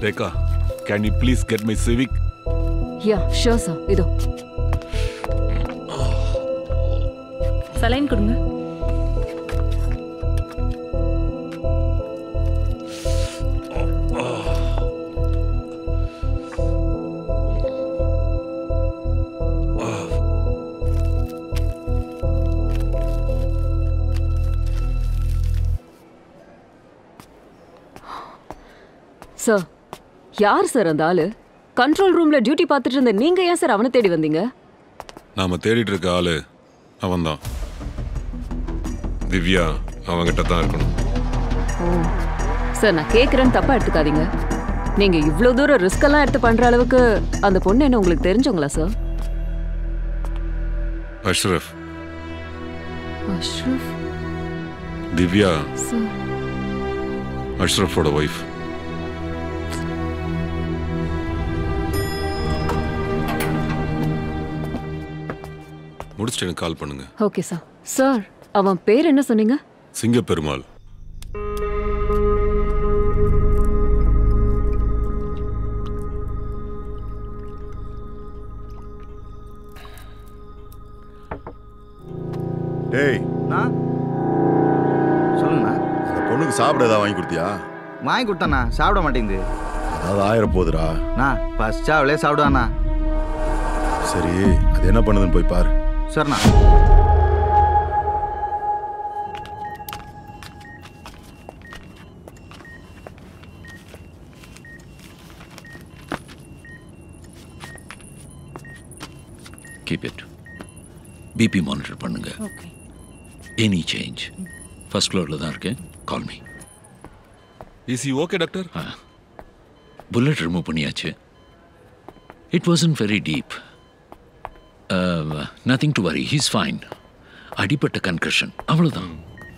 Rekha can you please get my Civic yeah sure sir இதோ saline கொடுங்க sir யார் sir அந்த ஆளு கண்ட்ரோல் ரூம்ல டியூட்டி பார்த்துட்டு இருந்த நீங்க ஏன் சார் அவனை தேடி வந்தீங்க நாம தேடிட்டு இருக்க ஆளு அவன்தான் திவ்யா அவங்கிட்ட தான் இருக்கணும் சார் நான் கேட்குறேன்னு தப்பா எடுத்துக்காதீங்க நீங்க இவ்வளோ தூரம் ரிஸ்க் எல்லாம் எடுத்து பண்ற அளவுக்கு அந்த பொண்ணு என்ன உங்களுக்கு தெரிஞ்சவங்களா சார் அஷ்ரஃப் அஷ்ரஃப் திவ்யா சார் அஷ்ரஃபோட ஒய்ஃப் முடிச்சுட்டு எனக்கு கால் பண்ணுங்க ஓகே சார் சார் அவன் பேர் என்ன சொன்னீங்க சிங்க பெருமாள் டேய் நான் சொல்லுங்கண்ணா அந்த பொண்ணுக்கு சாப்பிட ஏதாவது வாங்கி கொடுத்தியா வாங்கி கொடுத்தாண்ணா சாப்பிட மாட்டேங்குது அது ஆயிரம் போகுதுடா நான் ஃபர்ஸ்ட் அவளே சாப்பிடுவாண்ணா சரி அது என்ன பண்ணுதுன்னு போய் பாரு சரிண்ணா கீப் இட் பிபி மானிட்டர் பண்ணுங்க ஓகே எனி சேஞ்ச் ஃபர்ஸ்ட் ஃப்ளோரில் தான் இருக்கேன் call me is you okay doctor bullet remove பண்ணியாச்சு it wasn't very deep nothing to worry he's fine அடிப்பட்ட கன்கர்ஷன் அவ்வளோதான்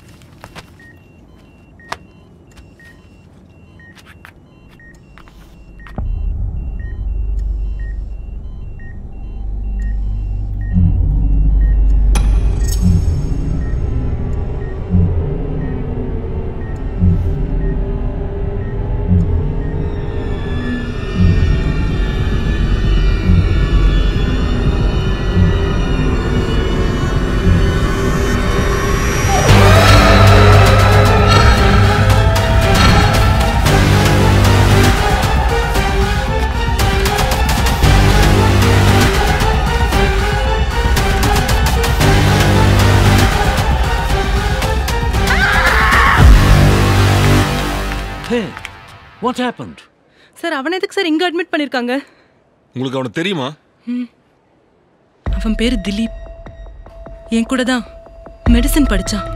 ஹே வாட் ஹேப்பன்ட் சார் அவனை எதுக்கு சார் இங்க அட்மிட் பண்ணிருக்காங்க உங்களுக்கு அவனை தெரியுமா அவன் பேரு திலீப் என் கூட தான் மெடிசன் படிச்சான்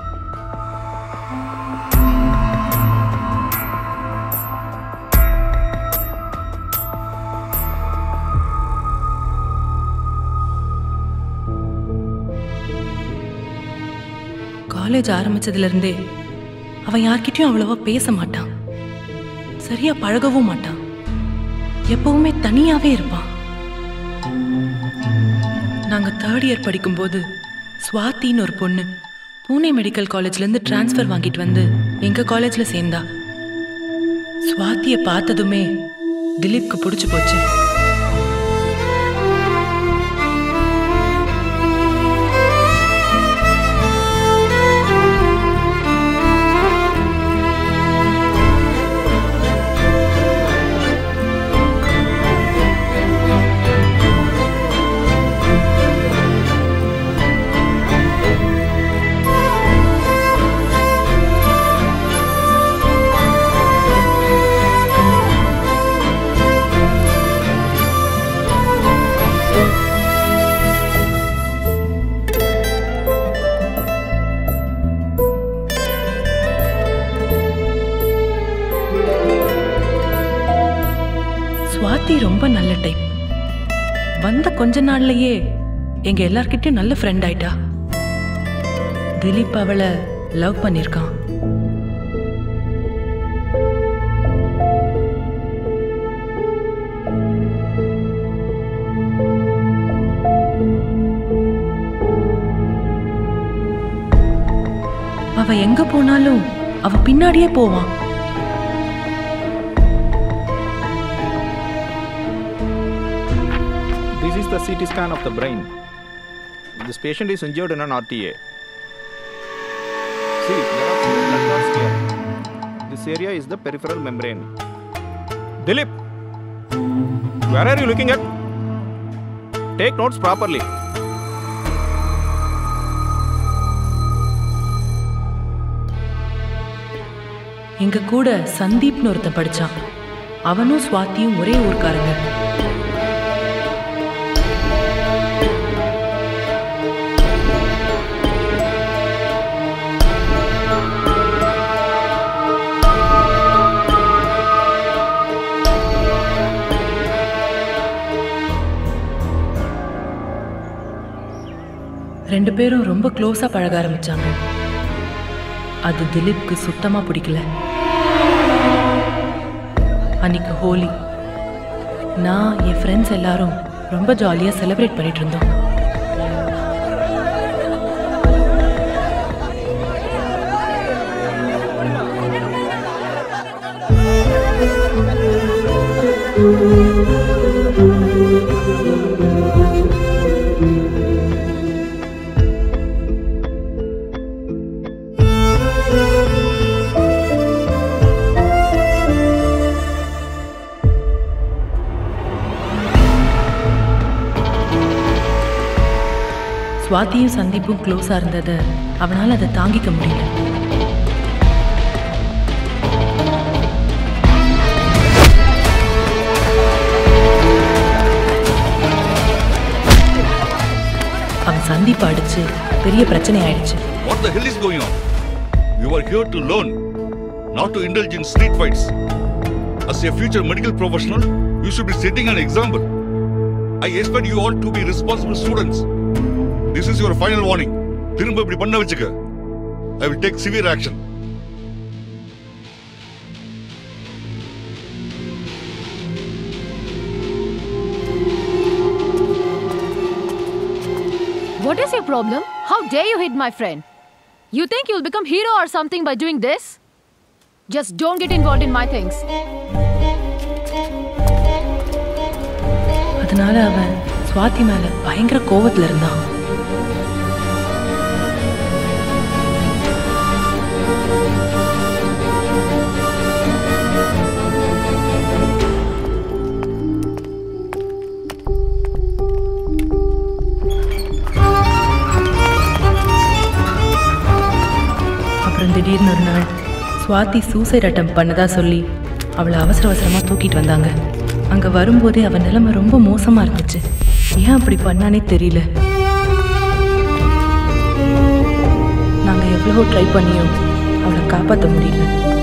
காலேஜ் ஆரம்பிச்சதுல இருந்தே அவன் யார்கிட்டயும் அவ்வளவா பேச மாட்டான் சரியா பழகவும் மாட்டான் எப்பவுமே தனியாவே இருப்பான் நாங்க தேர்ட் இயர் படிக்கும்போது ஸ்வாதின்னு ஒரு பொண்ணு பூனே மெடிக்கல் காலேஜ்ல இருந்து டிரான்ஸ்ஃபர் வாங்கிட்டு வந்து எங்க காலேஜ்ல சேர்ந்தா ஸ்வாதியை பார்த்ததுமே திலீப்க்கு பிடிச்சு போச்சு ஸ்வாதி ரொம்ப நல்ல டைப் வந்த கொஞ்ச நாள்லயே எங்க எல்லார்கிட்டயும் நல்ல ஃப்ரெண்ட் ஆயிட்டா திலீப் அவளை லவ் பண்ணிருக்கான் அவ எங்க போனாலும் அவ பின்னாடியே போவான் the CT scan of the brain. This patient is injured in an RTA. See, there are two blood clots here. This area is the peripheral membrane. Dilip, where are you looking at? Take notes properly. எங்க கூட சந்தீப்னு ஒருத்தன் படிச்சான் அவனும் சுவாத்தியும் ஒரே ஊர்க்காரங்க ரெண்டு பேரும் ரொம்ப க்ளோஸா பழக ஆரம்பிச்சாங்க அது திலீப்க்கு சுத்தமா பிடிக்கல அன்னைக்கு ஹோலி நான் என் ஃப்ரெண்ட்ஸ் எல்லாரும் ரொம்ப ஜாலியாக செலிப்ரேட் பண்ணிட்டு இருந்தோம் சுவாதியும் சந்தீப்பும் க்ளோஸாக இருந்ததை அவனால் அதை தாங்கிக்க முடியல அவன் சந்தீப்பை அடிச்சு பெரிய பிரச்சனை ஆயிடுச்சு What the hell is going on? You are here to learn, not to indulge in street fights. As a future medical professional, you should be setting an example. I expect you all to be responsible students. This is your final warning. திரும்ப இப்படி பண்ண வச்சுக்க I will take severe action. What is your problem? How dare you hit my friend? You think you'll become hero or something by doing this? Just don't get involved in my things. அதனால அவன் சுவாதி மேல பயங்கர கோவத்துல இருந்தான் அப்புறம் திடீர்னு ஒரு நாள் சுவாதி சூசைட் அட்டம் பண்ணதா சொல்லி அவளை அவசர அவசரமாக தூக்கிட்டு வந்தாங்க அங்கே வரும்போதே அவன் நிலைமை ரொம்ப மோசமாக இருந்துச்சு ஏன் அப்படி பண்ணானே தெரியல நாங்கள் எவ்வளவோ ட்ரை பண்ணியும் அவளை காப்பாற்ற முடியல